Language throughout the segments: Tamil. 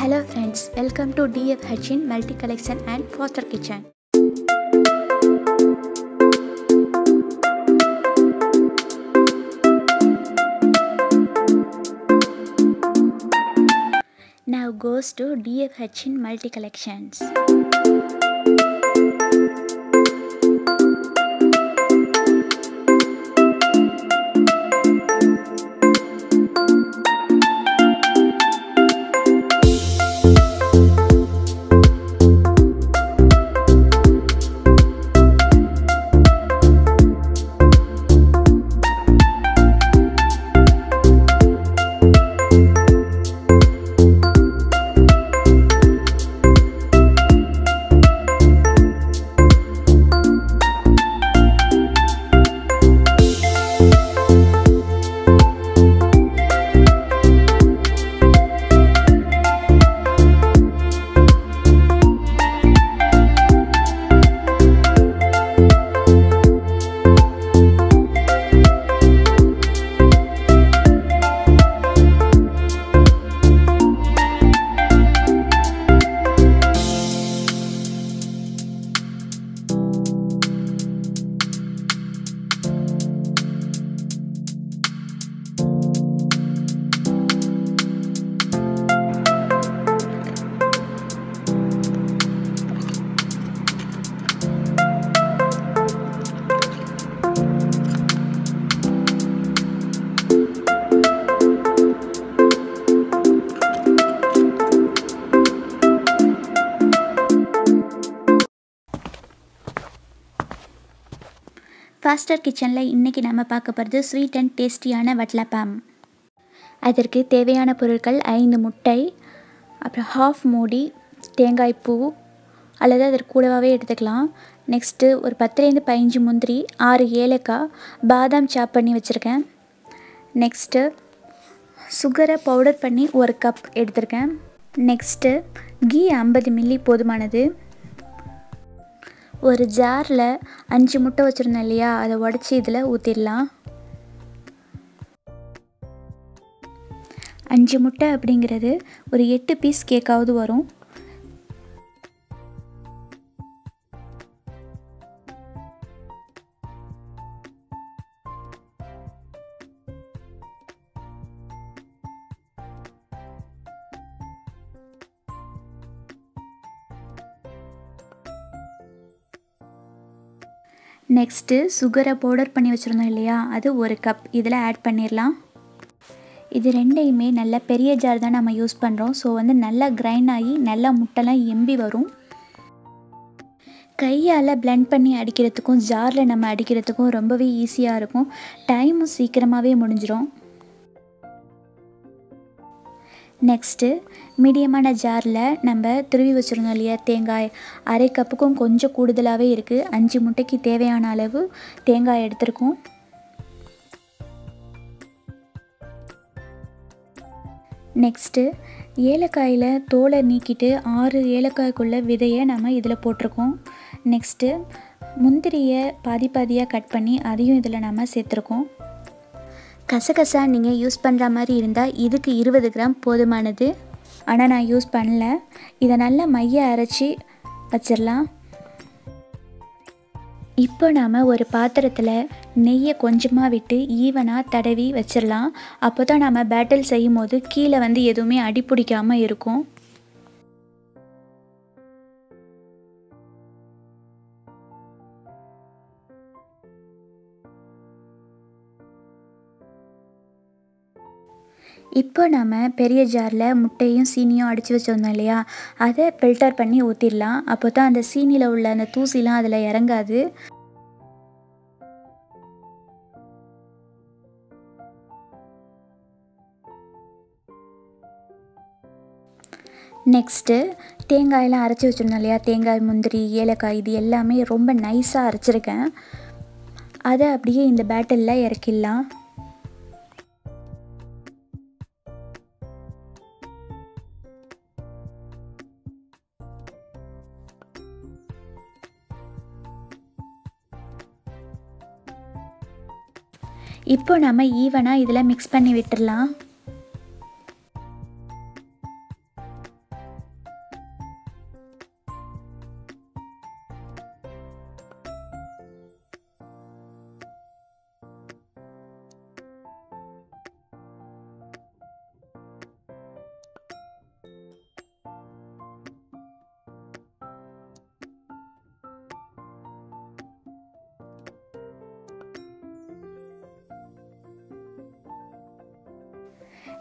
Hello friends, welcome to DF Hutchin Multi Collection and Foster Kitchen. Now goes to DF Hutchin Multi Collections. ஃபாஸ்டர் கிச்சனில் இன்றைக்கி நம்ம பார்க்க போகிறது ஸ்வீட் அண்ட் டேஸ்டியான வட்லப்பாம் அதற்கு தேவையான பொருட்கள் ஐந்து முட்டை அப்புறம் ஹாஃப் மூடி தேங்காய் பூ அல்லது அதற்கு கூடவாகவே எடுத்துக்கலாம் நெக்ஸ்ட்டு ஒரு பத்துலேருந்து பதினஞ்சு முந்திரி ஆறு ஏலக்காய் பாதாம் சாப் பண்ணி வச்சுருக்கேன் நெக்ஸ்ட்டு சுகரை பவுடர் பண்ணி ஒரு கப் எடுத்திருக்கேன் நெக்ஸ்ட்டு கீ ஐம்பது மில்லி போதுமானது ஒரு ஜாரில் அஞ்சு முட்டை வச்சுருந்தேன் இல்லையா அதை உடச்சி இதில் ஊற்றிடலாம் அஞ்சு முட்டை அப்படிங்கிறது ஒரு எட்டு பீஸ் கேக்காவது வரும் நெக்ஸ்ட்டு சுகரை பவுடர் பண்ணி வச்சுருந்தோம் இல்லையா அது ஒரு கப் இதில் ஆட் பண்ணிடலாம் இது ரெண்டையுமே நல்ல பெரிய ஜார் தான் நம்ம யூஸ் பண்ணுறோம் ஸோ வந்து நல்லா கிரைண்ட் ஆகி நல்லா முட்டைலாம் எம்பி வரும் கையால் பிளெண்ட் பண்ணி அடிக்கிறதுக்கும் ஜாரில் நம்ம அடிக்கிறதுக்கும் ரொம்பவே ஈஸியாக இருக்கும் டைமும் சீக்கிரமாகவே முடிஞ்சிடும் நெக்ஸ்ட்டு மீடியமான ஜாரில் நம்ம துருவி வச்சுருந்தோம் இல்லையா தேங்காய் அரை கப்புக்கும் கொஞ்சம் கூடுதலாகவே இருக்குது அஞ்சு முட்டைக்கு தேவையான அளவு தேங்காய் எடுத்திருக்கோம் நெக்ஸ்ட்டு ஏலக்காயில் தோலை நீக்கிட்டு ஆறு ஏலக்காய்க்குள்ள விதையை நம்ம இதில் போட்டிருக்கோம் நெக்ஸ்ட்டு முந்திரியை பாதி பாதியாக கட் பண்ணி அதையும் இதில் நம்ம சேர்த்துருக்கோம் கசகசா நீங்கள் யூஸ் பண்ணுற மாதிரி இருந்தால் இதுக்கு இருபது கிராம் போதுமானது ஆனால் நான் யூஸ் பண்ணல இதை நல்லா மைய அரைச்சி வச்சிடலாம் இப்போ நாம் ஒரு பாத்திரத்தில் நெய்யை கொஞ்சமாக விட்டு ஈவனாக தடவி வச்சிடலாம் அப்போ தான் நம்ம பேட்டில் செய்யும் போது கீழே வந்து எதுவுமே அடி பிடிக்காமல் இருக்கும் இப்போ நம்ம பெரிய ஜாரில் முட்டையும் சீனியும் அடித்து வச்சுருந்தோம் இல்லையா அதை ஃபில்டர் பண்ணி ஊற்றிடலாம் அப்போ தான் அந்த சீனியில் உள்ள அந்த தூசிலாம் அதில் இறங்காது நெக்ஸ்ட்டு தேங்காயெல்லாம் அரைச்சி வச்சுருந்தோம் இல்லையா தேங்காய் முந்திரி ஏலக்காய் இது எல்லாமே ரொம்ப நைஸாக அரைச்சிருக்கேன் அதை அப்படியே இந்த பேட்டலில் இறக்கிடலாம் இப்போ நம்ம ஈவனாக இதில் மிக்ஸ் பண்ணி விட்டுடலாம்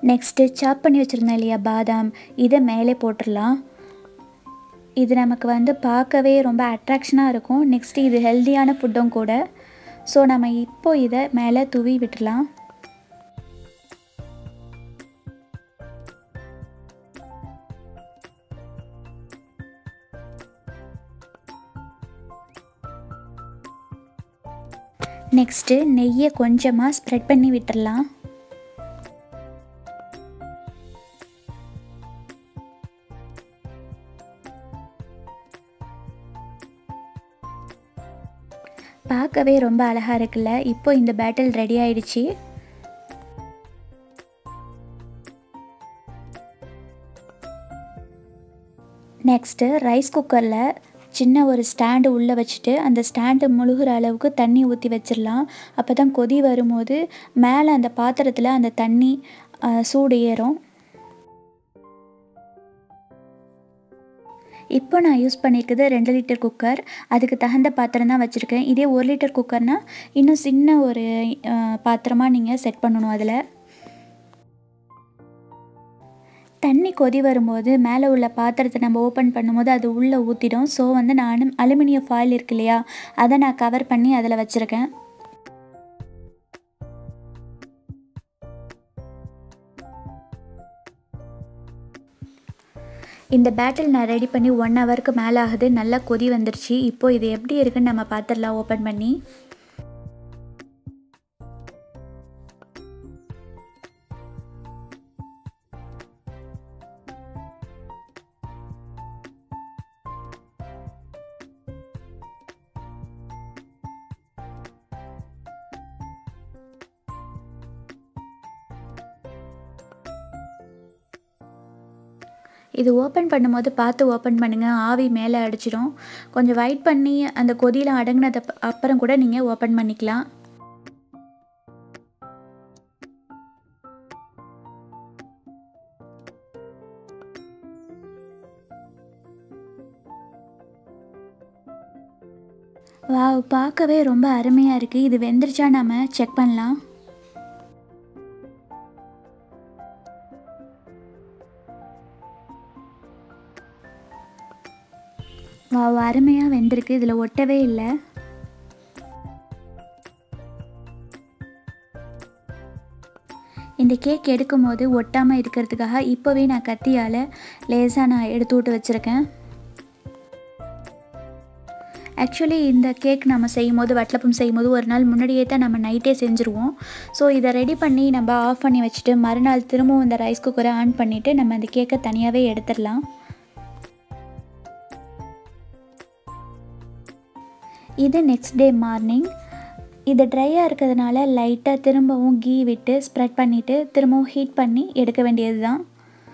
நெக்ஸ்ட்டு சாப் பண்ணி வச்சுருந்தேன் இல்லையா பாதாம் இதை மேலே போட்டுடலாம் இது நமக்கு வந்து பார்க்கவே ரொம்ப அட்ராக்ஷனாக இருக்கும் நெக்ஸ்ட்டு இது ஹெல்த்தியான ஃபுட்டும் கூட ஸோ நம்ம இப்போ இதை மேலே தூவி விட்டுடலாம் நெக்ஸ்ட்டு நெய்யை கொஞ்சமாக ஸ்ப்ரெட் பண்ணி விட்டுடலாம் பார்க்கவே ரொம்ப அழகாக இருக்குல்ல இப்போ இந்த பேட்டில் ரெடி ஆயிடுச்சு நெக்ஸ்ட்டு ரைஸ் குக்கரில் சின்ன ஒரு ஸ்டாண்டு உள்ளே வச்சுட்டு அந்த ஸ்டாண்டு முழுகிற அளவுக்கு தண்ணி ஊற்றி வச்சிடலாம் அப்போ தான் கொதி வரும்போது மேலே அந்த பாத்திரத்தில் அந்த தண்ணி சூடு ஏறும் இப்போ நான் யூஸ் பண்ணியிருக்குது ரெண்டு லிட்டர் குக்கர் அதுக்கு தகுந்த பாத்திரம் தான் வச்சுருக்கேன் இதே ஒரு லிட்டர் குக்கர்னால் இன்னும் சின்ன ஒரு பாத்திரமாக நீங்கள் செட் பண்ணணும் அதில் தண்ணி கொதி வரும்போது மேலே உள்ள பாத்திரத்தை நம்ம ஓப்பன் பண்ணும்போது அது உள்ளே ஊற்றிடும் ஸோ வந்து நான் அலுமினியம் ஃபாயில் இருக்கு இல்லையா அதை நான் கவர் பண்ணி அதில் வச்சுருக்கேன் இந்த பேட்டில் நான் ரெடி பண்ணி ஒன் ஹவருக்கு மேலே ஆகுது நல்லா கொதி வந்துருச்சு இப்போது இது எப்படி இருக்குன்னு நம்ம பார்த்துடலாம் ஓப்பன் பண்ணி இது ஓப்பன் பண்ணும்போது பார்த்து ஓப்பன் பண்ணுங்கள் ஆவி மேலே அடிச்சிடும் கொஞ்சம் வெயிட் பண்ணி அந்த கொதியில் அடங்கினது அப்புறம் கூட நீங்கள் ஓப்பன் பண்ணிக்கலாம் வாவ் பார்க்கவே ரொம்ப அருமையாக இருக்குது இது வெந்துருச்சா நம்ம செக் பண்ணலாம் வாவ் அருமையாக வெந்திருக்கு இதில் ஒட்டவே இல்லை இந்த கேக் எடுக்கும்போது ஒட்டாமல் இருக்கிறதுக்காக இப்போவே நான் கத்தியால் லேசாக நான் எடுத்து விட்டு வச்சுருக்கேன் ஆக்சுவலி இந்த கேக் நம்ம செய்யும் போது வட்டலப்பம் செய்யும் போது ஒரு நாள் முன்னாடியே தான் நம்ம நைட்டே செஞ்சுருவோம் ஸோ இதை ரெடி பண்ணி நம்ம ஆஃப் பண்ணி வச்சுட்டு மறுநாள் திரும்பவும் இந்த ரைஸ் குக்கரை ஆன் பண்ணிவிட்டு நம்ம அந்த கேக்கை தனியாகவே எடுத்துடலாம் இது நெக்ஸ்ட் டே மார்னிங் இது ட்ரையாக இருக்கிறதுனால லைட்டாக திரும்பவும் கீ விட்டு ஸ்ப்ரெட் பண்ணிவிட்டு திரும்பவும் ஹீட் பண்ணி எடுக்க வேண்டியது தான்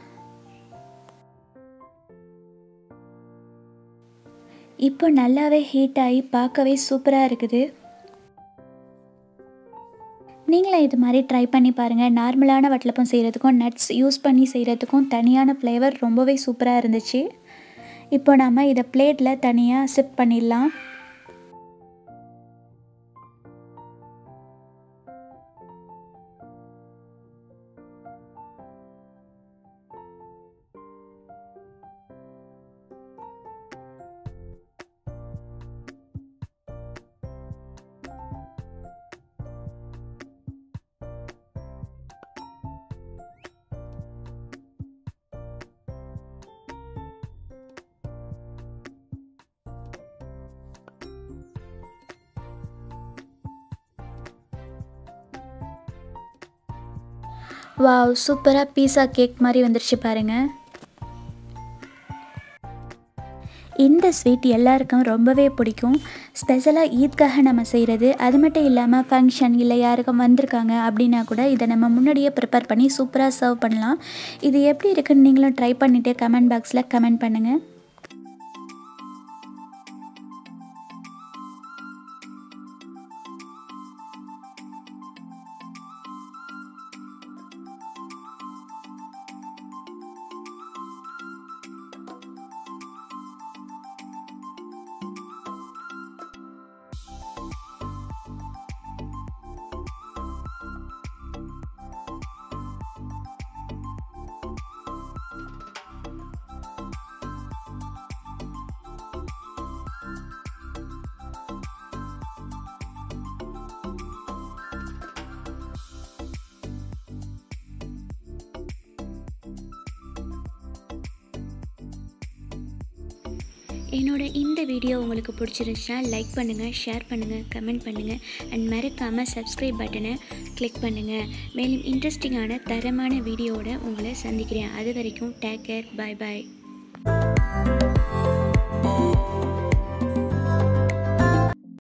இப்போ நல்லாவே ஹீட் ஆகி பார்க்கவே சூப்பராக இருக்குது நீங்களும் இது மாதிரி ட்ரை பண்ணி பாருங்கள் நார்மலான வட்டலப்பம் செய்கிறதுக்கும் நட்ஸ் யூஸ் பண்ணி செய்கிறதுக்கும் தனியான ஃப்ளேவர் ரொம்பவே சூப்பராக இருந்துச்சு இப்போ நம்ம இதை பிளேட்டில் தனியாக சிப் பண்ணிடலாம் வாவ் சூப்பராக பீஸா கேக் மாதிரி வந்துருச்சு பாருங்கள் இந்த ஸ்வீட் எல்லாருக்கும் ரொம்பவே பிடிக்கும் ஸ்பெஷலாக ஈத்காக நம்ம செய்கிறது அது மட்டும் இல்லாமல் ஃபங்க்ஷன் இல்லை யாருக்கும் வந்திருக்காங்க அப்படின்னா கூட இதை நம்ம முன்னாடியே ப்ரிப்பேர் பண்ணி சூப்பராக சர்வ் பண்ணலாம் இது எப்படி இருக்குன்னு நீங்களும் ட்ரை பண்ணிவிட்டு கமெண்ட் பாக்ஸில் கமெண்ட் பண்ணுங்கள் என்னோட இந்த வீடியோ உங்களுக்கு பிடிச்சிருந்துச்சுன்னா லைக் பண்ணுங்கள் ஷேர் பண்ணுங்கள் கமெண்ட் பண்ணுங்கள் அண்ட் மறக்காமல் சப்ஸ்கிரைப் பட்டனை கிளிக் பண்ணுங்கள் மேலும் இன்ட்ரெஸ்டிங்கான தரமான வீடியோவோட உங்களை சந்திக்கிறேன் அது வரைக்கும் டேக் கேர் பாய் பாய்